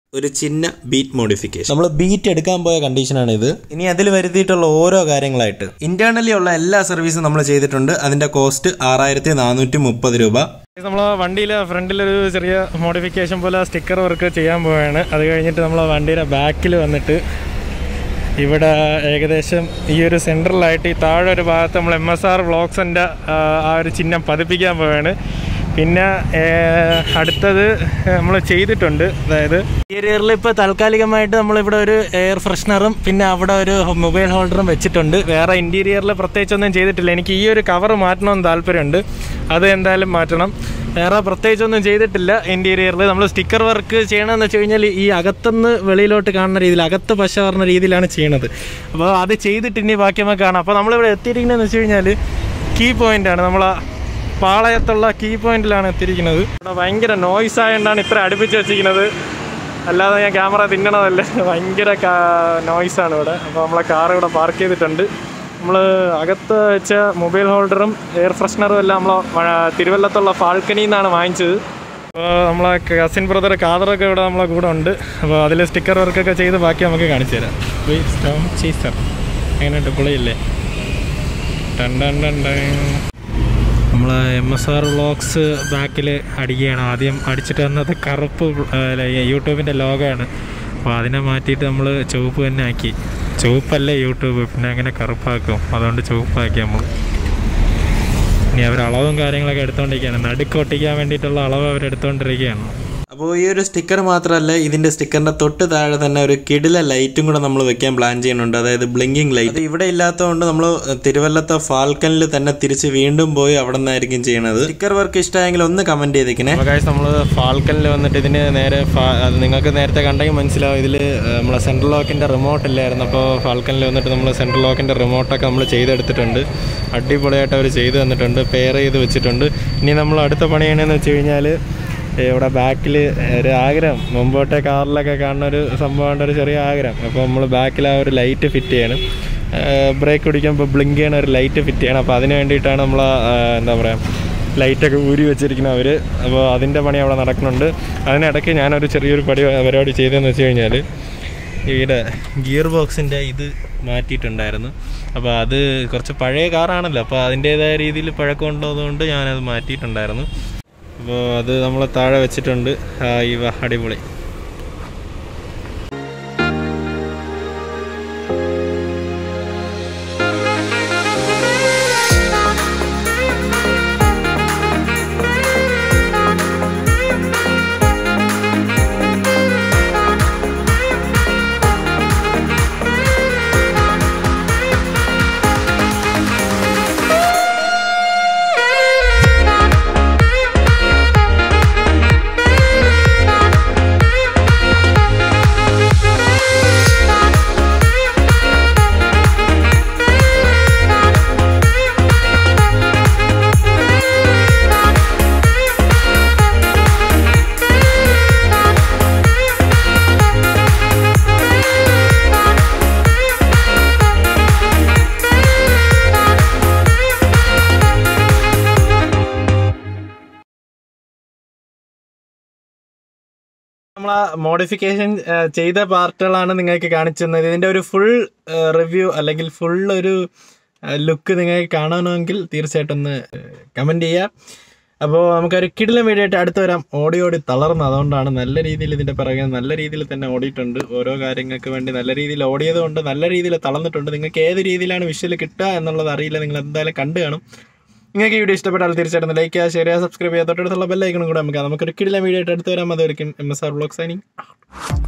ഒരു ചിന്ന beat modification നമ്മൾ ബീറ്റ് എടുക്കാൻ പോയ കണ്ടീഷനാണ് ഇത് ഇനി അതിൽ വരുത്തിയിട്ടുള്ള ഓരോ കാര്യങ്ങളായിട്ട് ഇന്റേണലി ഉള്ള എല്ലാ സർവീസും നമ്മൾ ചെയ്തിട്ടുണ്ട് അതിന്റെ കോസ്റ്റ് ആറായിരത്തി നാനൂറ്റി മുപ്പത് രൂപ നമ്മൾ വണ്ടിയിലെ ഫ്രണ്ടിലൊരു ചെറിയ മോഡിഫിക്കേഷൻ പോലെ സ്റ്റിക്കർ വർക്ക് ചെയ്യാൻ പോവുകയാണ് അത് കഴിഞ്ഞിട്ട് നമ്മൾ വണ്ടിയുടെ ബാക്കിൽ വന്നിട്ട് ഇവിടെ ഏകദേശം ഈ ഒരു സെൻട്രലായിട്ട് ഈ താഴെ ഒരു ഭാഗത്ത് നമ്മൾ എം എസ് ആർ വ്ളോഗ്സിൻ്റെ ആ ഒരു ചിഹ്നം പതിപ്പിക്കാൻ പോവുകയാണ് പിന്നെ ഏർ, അടുത്തത് നമ്മൾ ചെയ്തിട്ടുണ്ട് അതായത് ഇന്റീരിയറിൽ ഇപ്പോൾ താൽക്കാലികമായിട്ട് നമ്മളിവിടെ ഒരു എയർ ഫ്രഷ്നറും പിന്നെ അവിടെ ഒരു മൊബൈൽ ഹോൾഡറും വെച്ചിട്ടുണ്ട് വേറെ ഇന്റീരിയറിൽ പ്രത്യേകിച്ചൊന്നും ചെയ്തിട്ടില്ല എനിക്ക് ഈ ഒരു കവർ മാറ്റണമെന്ന് താല്പര്യമുണ്ട് അത് എന്തായാലും മാറ്റണം വേറെ പ്രത്യേകിച്ചൊന്നും ചെയ്തിട്ടില്ല ഇന്റീരിയറിൽ നമ്മൾ സ്റ്റിക്കർ വർക്ക് ചെയ്യണമെന്ന് വെച്ച് കഴിഞ്ഞാൽ ഈ അകത്തുനിന്ന് വെളിയിലോട്ട് കാണുന്ന രീതിയിൽ അകത്ത് പശ പറഞ്ഞ രീതിയിലാണ് ചെയ്യണത് അപ്പോൾ അത് ചെയ്തിട്ട് ഇനി ബാക്കി നമുക്ക് കാണാം അപ്പോൾ നമ്മളിവിടെ എത്തിയിരിക്കുന്നതെന്ന് വെച്ച് കഴിഞ്ഞാൽ കീ പോയിൻ്റാണ് നമ്മൾ പാളയത്തുള്ള കീ പോയിന്റിലാണ് എത്തിയിരിക്കുന്നത് ഇവിടെ ഭയങ്കര നോയ്സ് ആയതുകൊണ്ടാണ് ഇത്ര അടുപ്പിച്ച് വെച്ചിരിക്കുന്നത് അല്ലാതെ ഞാൻ ക്യാമറ തിന്നണതല്ല ഭയങ്കര നോയ്സാണ് ഇവിടെ അപ്പോൾ നമ്മളെ കാർ ഇവിടെ പാർക്ക് ചെയ്തിട്ടുണ്ട് നമ്മൾ അകത്ത് വെച്ച മൊബൈൽ ഹോൾഡറും എയർ ഫ്രഷ്നറും എല്ലാം നമ്മൾ തിരുവല്ലത്തുള്ള ഫാൽക്കനിൽ നിന്നാണ് വാങ്ങിച്ചത് അപ്പോൾ നമ്മളെ കസിൻ ബ്രദർ കാതറൊക്കെ ഇവിടെ നമ്മളെ കൂടെ ഉണ്ട് അപ്പോൾ അതിൽ സ്റ്റിക്കർ വർക്കൊക്കെ ചെയ്ത് ബാക്കി നമുക്ക് കാണിച്ചു തരാം സ്റ്റോം ചീസർ എങ്ങനെയുണ്ട് പൊളിയില്ലേ ടൺ ടൺ ടൺ ടൺ നമ്മൾ എം എസ് ആർ വ്ളോഗ്സ് ബാക്കിൽ അടിക്കുകയാണ് ആദ്യം അടിച്ചിട്ട് വന്നത് കറുപ്പ് അല്ല, യൂട്യൂബിൻ്റെ ലോഗമാണ് അപ്പോൾ അതിനെ മാറ്റിയിട്ട് നമ്മൾ ചുവപ്പ് തന്നെ ആക്കി ചുവപ്പല്ലേ യൂട്യൂബ് പിന്നെ അങ്ങനെ കറുപ്പാക്കും അതുകൊണ്ട് ചുവപ്പാക്കി നമ്മൾ ഇനി അവർ അളവും കാര്യങ്ങളൊക്കെ എടുത്തുകൊണ്ടിരിക്കുകയാണ് നടുക്ക് ഒട്ടിക്കാൻ വേണ്ടിയിട്ടുള്ള അളവ് അവർ എടുത്തുകൊണ്ടിരിക്കുകയാണ് അപ്പോൾ ഈ ഒരു സ്റ്റിക്കർ മാത്രമല്ല ഇതിന്റെ സ്റ്റിക്കറിന്റെ തൊട്ട് താഴെ തന്നെ ഒരു കിടില ലൈറ്റും കൂടെ നമ്മൾ വെക്കാൻ പ്ലാൻ ചെയ്യുന്നുണ്ട് അതായത് ബ്ലിങ്കിങ് ലൈറ്റ് അത് ഇവിടെ ഇല്ലാത്തതുകൊണ്ട് നമ്മൾ തിരുവല്ലത്തെ ഫാൽക്കനിൽ തന്നെ തിരിച്ച് വീണ്ടും പോയി അവിടെ നിന്നായിരിക്കും ചെയ്യണത് സ്റ്റിക്കർ വർക്ക് ഇഷ്ടമായെങ്കിൽ ഒന്ന് കമന്റ് ചെയ്തേക്കണേ അപ്പോൾ കാശ് നമ്മൾ ഫാൽക്കനിൽ വന്നിട്ട് ഇതിന് നേരെ ഫാ- അത് നിങ്ങൾക്ക് നേരത്തെ കണ്ടെങ്കിൽ മനസ്സിലാവും ഇതിൽ നമ്മളെ സെൻട്രൽ ലോക്കിൻ്റെ റിമോട്ട് ഇല്ലായിരുന്നു അപ്പോൾ ഫാൽക്കനിൽ വന്നിട്ട് നമ്മൾ സെൻട്രൽ ലോക്കിൻ്റെ റിമോട്ടൊക്കെ നമ്മൾ ചെയ്തെടുത്തിട്ടുണ്ട് അടിപൊളിയായിട്ട് അവർ ചെയ്തു തന്നിട്ടുണ്ട് പെയർ ചെയ്ത് വെച്ചിട്ടുണ്ട് ഇനി നമ്മൾ അടുത്ത പണി ചെയ്യണമെന്ന് വെച്ച് കഴിഞ്ഞാൽ ഇവിടെ ബാക്കിൽ ഒരു ആഗ്രഹം മുമ്പോട്ടെ കാറിലൊക്കെ കാണുന്ന ഒരു സംഭവമുണ്ട് ഒരു ചെറിയ ആഗ്രഹം അപ്പോൾ നമ്മൾ ബാക്കിൽ ആ ഒരു ലൈറ്റ് ഫിറ്റ് ചെയ്യണം ബ്രേക്ക് പിടിക്കുമ്പോൾ ബ്ലിങ്ക് ചെയ്യണ ഒരു ലൈറ്റ് ഫിറ്റ് ചെയ്യണം അപ്പോൾ അതിന് വേണ്ടിയിട്ടാണ് നമ്മൾ എന്താ പറയുക ലൈറ്റൊക്കെ ഊരി വെച്ചിരിക്കുന്ന അവർ അപ്പോൾ അതിൻ്റെ പണി അവിടെ നടക്കുന്നുണ്ട് അതിനിടയ്ക്ക് ഞാനൊരു ചെറിയൊരു പടി പരിപാടി ചെയ്തതെന്ന് വെച്ച് കഴിഞ്ഞാൽ ഇവിടെ ഗിയർ ബോക്സിൻ്റെ ഇത് മാറ്റിയിട്ടുണ്ടായിരുന്നു അപ്പോൾ അത് കുറച്ച് പഴയ കാറാണല്ലോ അപ്പോൾ അതിൻ്റേതായ രീതിയിൽ പഴക്കം ഉള്ളതുകൊണ്ട് ഞാനത് മാറ്റിയിട്ടുണ്ടായിരുന്നു അപ്പോൾ അത് നമ്മൾ താഴെ വെച്ചിട്ടുണ്ട് ആ, ഈ വ- അടിപൊളി നമ്മൾ ആ മോഡിഫിക്കേഷൻ ചെയ്ത പാർട്ടുകളാണ് നിങ്ങൾക്ക് കാണിച്ചു തന്നത് ഇതിൻ്റെ ഒരു ഫുൾ റിവ്യൂ അല്ലെങ്കിൽ ഫുൾ ഒരു ലുക്ക് നിങ്ങൾക്ക് കാണണമെങ്കിൽ തീർച്ചയായിട്ടും ഒന്ന് കമൻറ്റ് ചെയ്യുക അപ്പോൾ നമുക്കൊരു കിടിലം വീഡിയോ ആയിട്ട് അടുത്ത് വരാം ഓടി ഓടി തളർന്നു അതുകൊണ്ടാണ് നല്ല രീതിയിൽ ഇതിൻ്റെ പിറകെ നല്ല രീതിയിൽ തന്നെ ഓടിയിട്ടുണ്ട് ഓരോ കാര്യങ്ങൾക്ക് വേണ്ടി നല്ല രീതിയിൽ ഓടിയത് കൊണ്ട് നല്ല രീതിയിൽ തളർന്നിട്ടുണ്ട് നിങ്ങൾക്ക് ഏത് രീതിയിലാണ് വിഷ്വൽ കിട്ടുക എന്നുള്ളത് അറിയില്ല നിങ്ങൾ എന്തായാലും കണ്ടു കാണും നിങ്ങൾക്ക് ഈ വീഡിയോ ഇഷ്ടപ്പെട്ടാൽ തീർച്ചയായിട്ടും ലൈക്ക് ചെയ്യുക ഷെയർ ചെയ്യുക സബ്സ്ക്രൈബ് ചെയ്യുക തൊട്ടടുത്തുള്ള ബെല്ലൈക്കണും കൂടെ നമുക്ക് നമുക്കൊരു കിടിലം വീഡിയോ ആയിട്ട് അടുത്ത് വരാം അതായിരിക്കും M S R vlog signing